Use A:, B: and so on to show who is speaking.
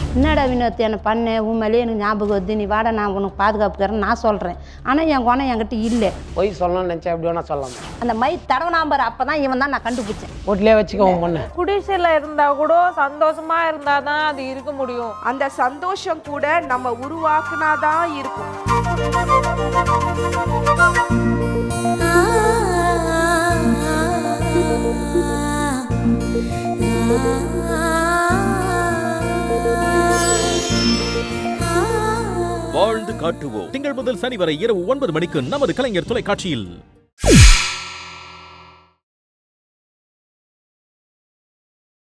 A: என்னடா வினோத் என்னை பண்ண உன் மேலேயே எனக்கு ஞாபகம் வருது நீ வாடா நான் உனக்கு பாதுகாப்பு தரேன் நான் சொல்கிறேன் ஆனால் என் குணம் என்கிட்ட இல்லை
B: பொய் சொல்லணும்னு நினச்சா எப்படி வேணா சொல்லலாம்
A: அந்த மை தடவனாம்பர் அப்போ தான் இவன் தான் நான் கண்டுபிடிச்சேன்
B: வீட்லயே வச்சுக்கோ உன் பொண்ணு
C: குடிசையில் இருந்தா கூட சந்தோஷமா இருந்தா தான் அது இருக்க முடியும்
D: அந்த சந்தோஷம் கூட நம்ம உருவாக்குனாதான் இருக்கும்
E: வாழ்ந்து காட்டுவோம் திங்கள் முதல் சனி வரை இரவு ஒன்பது மணிக்கு நமது கலைஞர் தொலைக்காட்சியில்